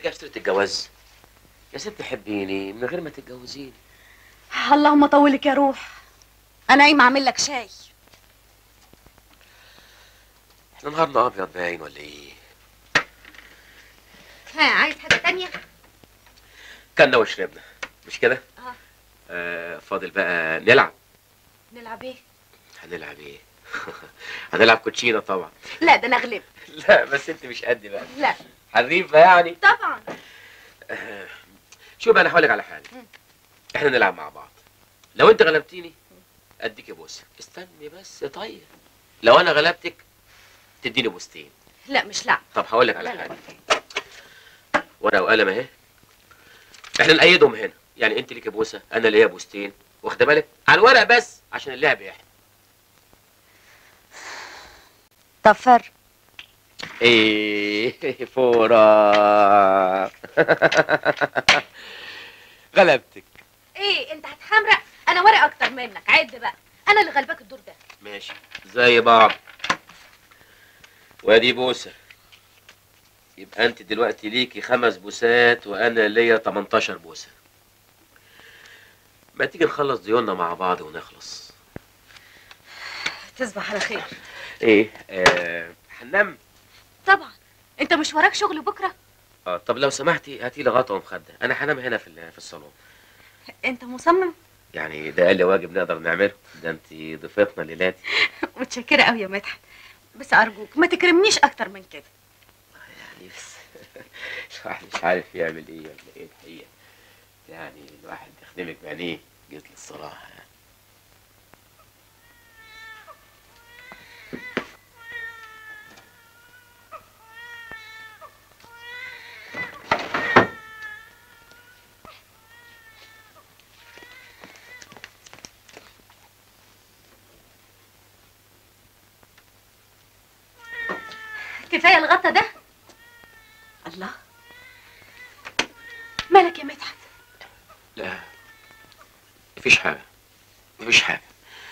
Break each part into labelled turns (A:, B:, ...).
A: جاب سيره الجواز يا ست حبيني من غير ما تتجوزيني
B: اللهم طولك يا روح انا قايمه اعمل لك شاي
A: احنا نهارنا ابيض باين ولا ايه
B: ها عايز حاجه تانية
A: كلنا وشربنا مش كده
B: اه
A: آه فاضل بقى نلعب
B: نلعب ايه
A: هنلعب ايه هنلعب كوتشينه طبعا
B: لا ده انا اغلب
A: لا بس انت مش قد بقى
B: لا
A: حريفه يعني
B: طبعا
A: آه، شوف بقى انا هقول لك على حاجه احنا نلعب مع بعض لو انت غلبتيني اديك بوسه استني بس طيب لو انا غلبتك تديني بوستين
B: لا مش لعب
A: طب هقول لك على
B: لا، لا.
A: حاجه ورقه وقلم اهي احنا نأيدهم هنا يعني انت ليك بوسه انا ليا بوستين واخده بالك على الورق بس عشان اللعب يحلى
B: طب فر
A: ايه فورا غلبتك
B: ايه انت هتحمرق انا ورق اكتر منك عد بقى انا اللي غلباك الدور ده
A: ماشي زي بعض وادي بوسه يبقى انت دلوقتي ليكي خمس بوسات وانا ليا 18 بوسه ما تيجي نخلص ديوننا مع بعض ونخلص
B: تصبح على خير
A: ايه آه هننام
B: طبعا انت مش وراك شغل بكره
A: اه طب لو سمحتي هاتي لي غطا ومخده انا هنام هنا في ال- في الصالون
B: انت مصمم
A: يعني ده اقل واجب نقدر نعمله ده انت ضيفتنا ليلاتي
B: متشكره قوي يا مدحت بس ارجوك ما تكرمنيش اكتر من كده
A: يعني بس الواحد مش عارف يعمل ايه ولا ايه الحقيقه يعني الواحد يخدمك بعينيه جيت للصراحه يعني.
B: كفايه الغطا ده الله مالك يا مدحت
A: لا مفيش حاجه مفيش حاجه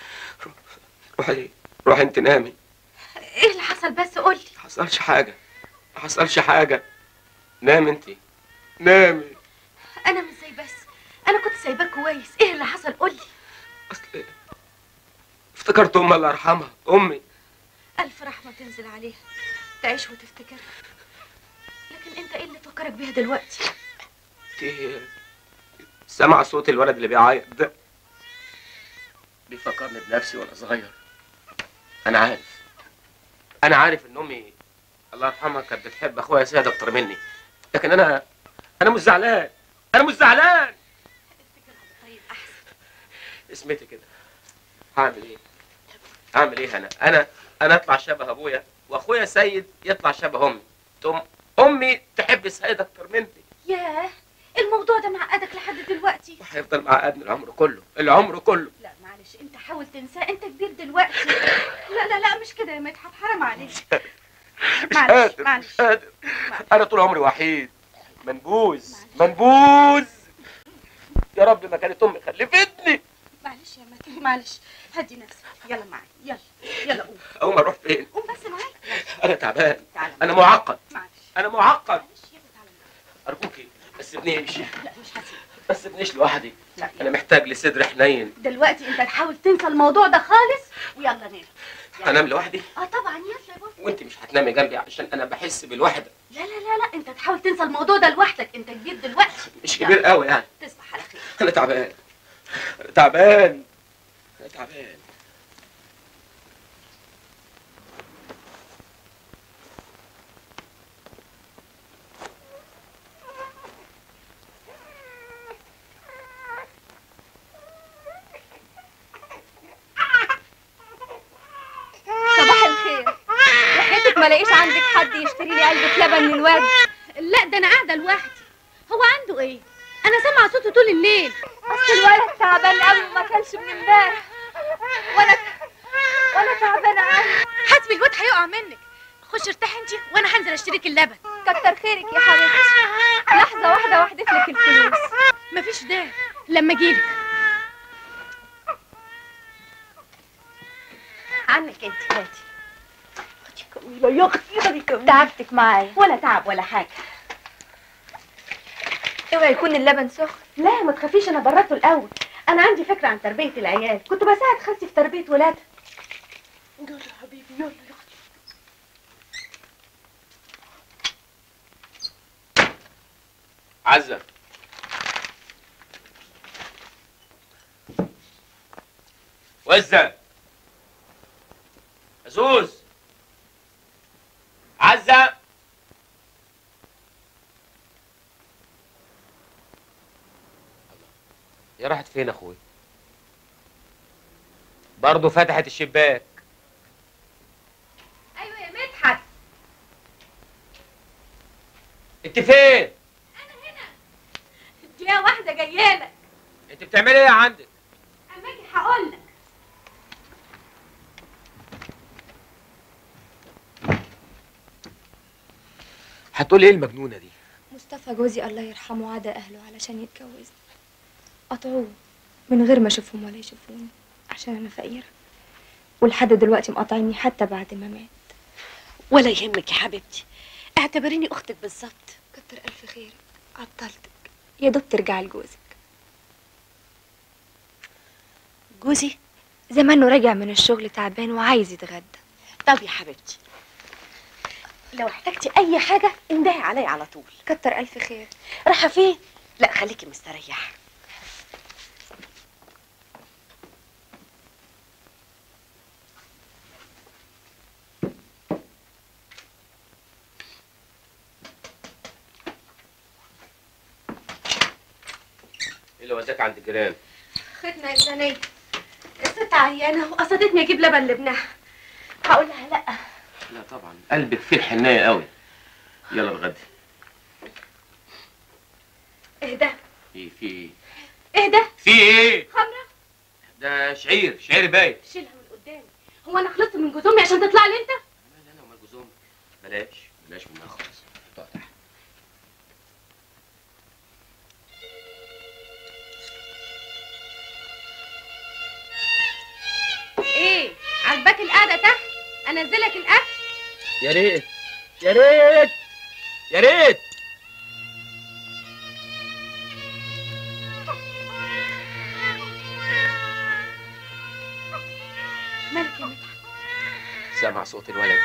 A: روحي روحي انت نامي
B: ايه اللي حصل بس قولي
A: ما حصلش حاجه ما حصلش حاجه نام انت نامي
B: انا مش زي بس انا كنت سايباك كويس ايه اللي حصل قولي
A: اصل افتكرت امي الله يرحمها امي
B: الف رحمه تنزل عليها تعيش وتفتكر لكن انت ايه اللي فكرك بيها دلوقتي
A: انت سمع صوت الولد اللي بيعيط ده بيفكرني بنفسي وانا صغير انا عارف انا عارف ان امي الله يرحمها كانت بتحب اخويا سيد اكتر مني لكن انا انا مش زعلان انا مش زعلان
B: طيب احسن
A: اسمتي كده هعمل ايه اعمل ايه انا انا انا اطلع شبه ابويا واخويا سيد يطلع شبه امي تقوم امي تحب سيد اكتر مني
B: ياه الموضوع ده معقدك لحد دلوقتي
A: وهيفضل معقدني العمر كله العمر كله
B: لا معلش انت حاول تنساه انت كبير دلوقتي لا لا لا مش كده يا مدحت حرام عليك
A: مش
B: معلش
A: قادر
B: معلش
A: مش قادر انا طول عمري وحيد منبوذ منبوذ يا رب ما كانت امي خلفتني
B: معلش يا مدحت معلش هدي نفسك يلا معايا يلا يلا قوم
A: اقوم اروح فين
B: قوم بس معايا
A: انا تعبان
B: تعالى
A: انا معقد
B: معلش
A: انا معقد
B: معلش يلا تعالى
A: ارجوكي ما تسيبنيش
B: لا مش هسيبك
A: ما تسيبنيش لوحدي
B: لا
A: انا محتاج لصدر حنين
B: دلوقتي انت تحاول تنسى الموضوع ده خالص ويلا نام يلا.
A: انام لوحدي
B: اه طبعا يلا يا بابا
A: وانت مش هتنامي جنبي عشان انا بحس بالوحده
B: لا لا لا لا انت تحاول تنسى الموضوع ده لوحدك انت كبير دلوقتي
A: مش كبير قوي يعني
B: تصبح على خير
A: انا تعبان انا تعبان انا تعبان
C: صباح الخير وحياتك ما لاقيش عندك حد يشتري لي علبة لبن من الورد
B: لا ده انا قاعده لوحدي هو عنده ايه انا سامعه صوته طول الليل
C: اصل الولد تعبان قوي وما كانش من امبارح وانا وانا تعبانه قوي
B: حسبي الواد هيقع منك خش ارتاحي انت وانا هنزل اشتريك اللبن
C: كتر خيرك يا حبيبتي لحظه واحده واحدة لك الفلوس
B: مفيش داعي لما اجيلك عنك انت هاتي
C: جميله يا اختي تعبتك معايا
B: ولا تعب ولا حاجه اوعى يكون اللبن سخن
C: لا ما تخافيش انا برته الاول انا عندي فكره عن تربيه العيال كنت بساعد خالتي في تربيه ولادها يلا يا حبيبي يلا يلا
A: عزة وزة عزوز عزة يا راحت فين اخوي برضه فتحت الشباك
C: ايوه يا مدحت
A: انت فين
C: دقيقه واحده جايه لك
A: انت بتعملي ايه عندك
C: اما اجي هقول لك
A: هتقولي ايه المجنونه دي
B: مصطفى جوزي الله يرحمه عدا اهله علشان يتجوز قطعوه من غير ما اشوفهم ولا يشوفوني عشان انا فقيره ولحد دلوقتي مقاطعيني حتى بعد ما مات
D: ولا يهمك يا حبيبتي اعتبريني اختك بالظبط
B: كتر الف خيرك عطلتك يا دوب ترجعي لجوزك
D: جوزي
B: زمانه راجع من الشغل تعبان وعايز يتغدى
D: طب يا حبيبتي لو احتجتي اي حاجه اندهي عليا على طول
B: كتر الف خير
D: رايحه فين لا خليكي مستريحه
A: ايه اللي وداك عند الجيران
C: خدنا انسانيه الست عيانه وقصدتني اجيب لبن لابنها هقول لها لا
A: لا طبعا قلبك فيه الحنيه قوي يلا الغد
C: اهدى
A: ايه في ايه
C: اهدى
A: في ايه
C: خمره
A: ده شعير شعير بايت
C: شيلها من قدامي هو انا خلصت من جوز امي عشان تطلع لي انت
A: لا لا ومال جوزهم بلاش بلاش منها خالص حطها تحت
C: ايه عجباك القعده تحت انزلك الاكل
A: يا ريت يا ريت يا ريت
C: مالك يا مدحت
A: سمع صوت الولد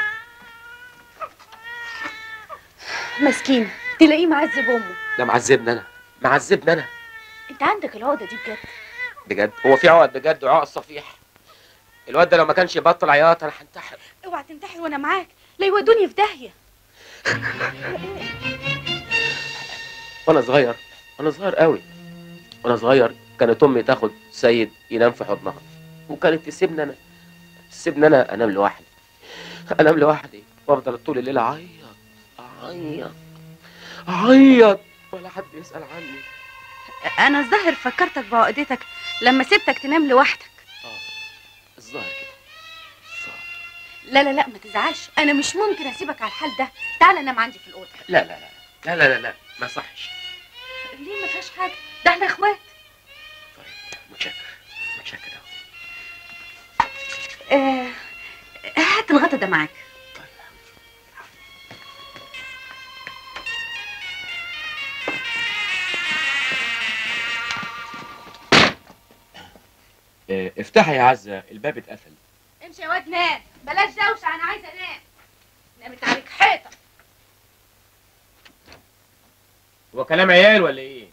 D: مسكين تلاقيه معذب امه
A: ده معذبني انا معذبني انا
D: انت عندك العقده دي بجد
A: بجد هو في عقد بجد وعقد صفيح الواد ده لو ما كانش يبطل عياط انا هنتحر
D: اوعى تنتحر وانا معاك لا يودوني في داهيه
A: وانا صغير وانا صغير قوي وانا صغير كانت امي تاخد سيد ينام في حضنها وكانت تسيبني انا تسيبني انا انام لوحدي انام لوحدي وافضل طول الليل اعيط اعيط اعيط ولا حد يسال عني
D: انا الظاهر فكرتك بعقدتك لما سبتك تنام لوحدك
A: الظاهر كده الظاهر.
D: لا لا لا ما تزعلش انا مش ممكن اسيبك على الحال ده تعال نام عندي في الاوضه
A: لا لا لا لا لا لا لا ما صحش
D: ليه ما فيهاش حاجه ده احنا اخوات
A: طيب متشكر متشكر أوي.
D: آه هات الغطا ده معاك
A: طيب آه، افتحي يا عزة الباب اتقفل
C: امشي يا واد نام بلاش دوشه انا عايزه انام نامت عليك حيطه
A: هو كلام عيال ولا ايه؟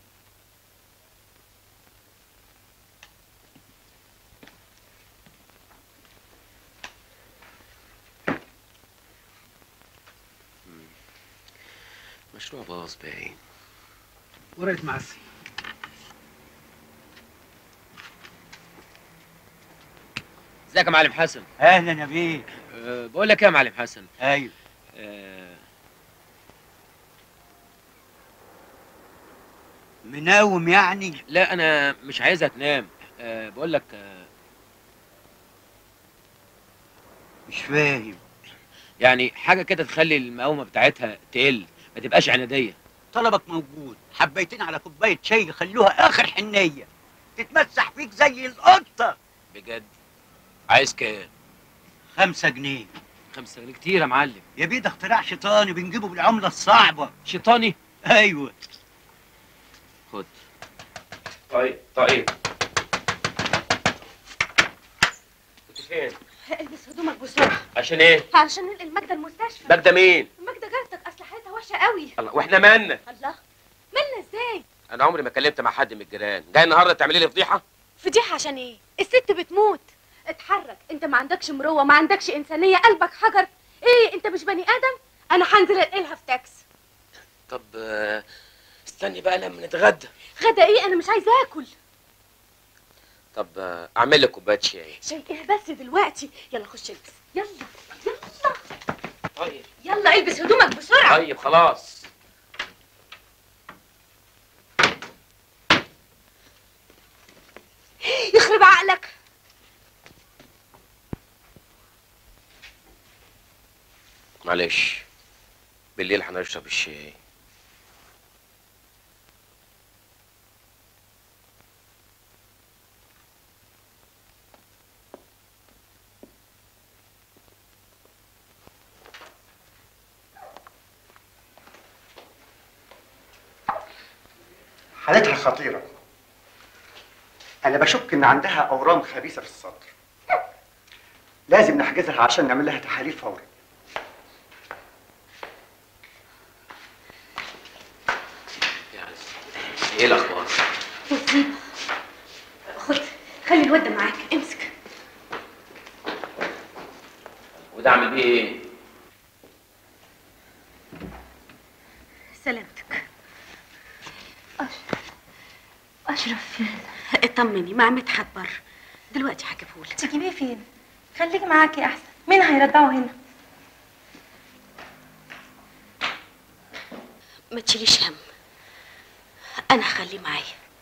A: مشروع باظ باين
E: ورقة معسل
A: ازيك يا معلم حسن
E: اهلا يا بيه
A: أه بقول لك ايه يا معلم حسن
E: ايوه
A: أه
E: مناوم يعني
A: لا انا مش عايزها تنام أه بقول لك أه
E: مش فاهم
A: يعني حاجه كده تخلي المقاومه بتاعتها تقل ما تبقاش عناديه
E: طلبك موجود حبيتين على كوباية شاي خلوها اخر حنية تتمسح فيك زي القطة
A: بجد عايز كام
E: خمسة جنيه
A: خمسة جنيه كتير يا معلم
E: يا بيه ده اختراع شيطاني بنجيبه بالعملة الصعبة
A: شيطاني
E: ايوه
A: خد طيب طيب كنت فين؟
C: البس هدومك بسرعه
A: عشان ايه؟
C: علشان ننقل ماجدة المستشفى
A: ماجدة مين؟
C: ماجدة جارتك اصل حالتها وحشه قوي
A: الله واحنا مالنا؟
C: الله مالنا ازاي
A: انا عمري ما كلمت مع حد من الجيران جاي النهارده تعملي لي فضيحه؟
C: فضيحه عشان ايه الست بتموت اتحرك انت ما عندكش مروه ما عندكش انسانيه قلبك حجر ايه انت مش بني ادم انا هنزل انقلها في تاكس
A: طب آه، استني بقى لما نتغدى
C: غدا ايه انا مش عايزه اكل
A: طب آه، اعمل لك كوبايه شاي
C: شاي ايه بس دلوقتي يلا خش البس يلا يلا
A: طيب
C: يلا البس هدومك بسرعه
A: طيب خلاص
C: يخرب عقلك
A: معلش بالليل هنشرب الشاي
F: حالتها خطيرة أنا بشك إن عندها أورام خبيثة في الصدر لازم نحجزها عشان نعمل لها تحاليل فوري
A: يعني ايه الاخبار؟
C: مصيبه خد خلي الواد ده معاك امسك
A: وده اعمل بيه ايه؟
C: سلامتك
B: اشرف فين
C: اطمني مع مدحت بره دلوقتي هجيبهولك
B: تجيبيه فين خليك معاكي احسن مين هيرضعه هنا
C: ما تشيليش هم انا هخليه معايا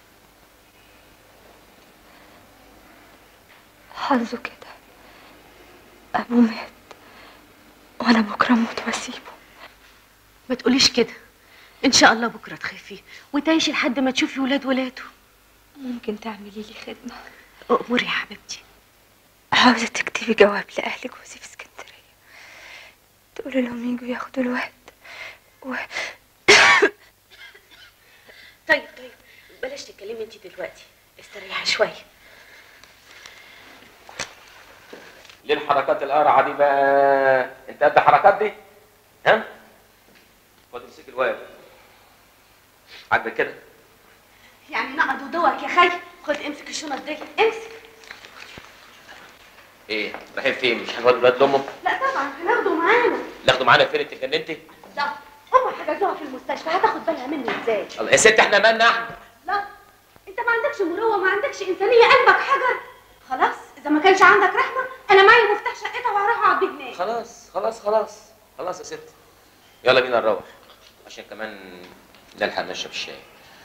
B: حظه كده ابوه مات وانا بكره اموت واسيبه
C: ما تقوليش كده ان شاء الله بكره تخافي وتعيشي لحد ما تشوفي ولاد ولاده
B: ممكن تعملي لي خدمه
C: اموري يا حبيبتي
B: عاوزه تكتبي جواب لاهل جوزي في اسكندريه تقولي لهم يجوا ياخدوا الواد و...
C: طيب طيب بلاش تتكلمي انت دلوقتي استريحي شويه
A: ليه الحركات القرعه دي بقى؟ انت قد الحركات دي؟ ها؟ خد امسك الواد عاجبك كده؟
C: يعني نقض ودوك يا خي خد امسك الشنط دي امسك
A: ايه؟ رايحين فين؟ مش هنودي الواد لامه؟
C: لا طبعا هناخده معانا
A: ناخده معانا فين انت اتجننتي؟
C: لا امه حجزوها في المستشفى هتاخد بالها منه ازاي
A: الله يا ست احنا مالنا احنا؟
C: لا انت ما عندكش مروه ما عندكش انسانيه قلبك حجر خلاص اذا ما كانش عندك رحمه انا معايا مفتاح شقتها وهروح اقعد بيه هناك
A: خلاص خلاص خلاص خلاص يا ست يلا بينا نروح عشان كمان نلحق نشرب الشاي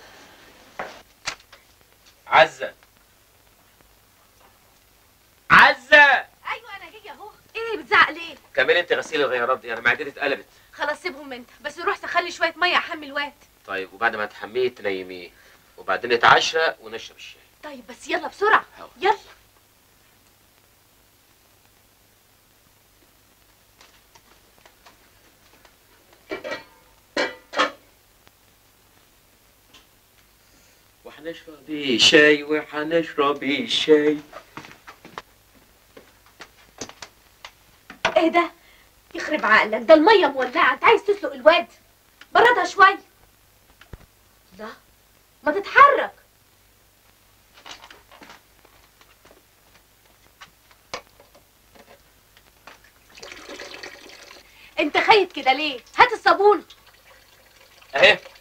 A: عزة عزة
C: ايوه انا جايه اهو ايه بتزعق ليه
A: كملي انت غسيل الغيارات دي انا معدتي اتقلبت
C: خلاص سيبهم انت بس روح تخلي شويه ميه احمي الواد
A: طيب وبعد ما تحميه تنيميه وبعدين نتعشى ونشرب الشاي
C: طيب بس يلا بسرعه
A: هوا.
C: يلا
A: وحنشرب شاي وحنشرب شاي
C: ايه ده يخرب عقلك ده الميه مولعه انت عايز تسلق الواد بردها شويه لا ما تتحرك انت خايف كده ليه هات الصابون
A: اهي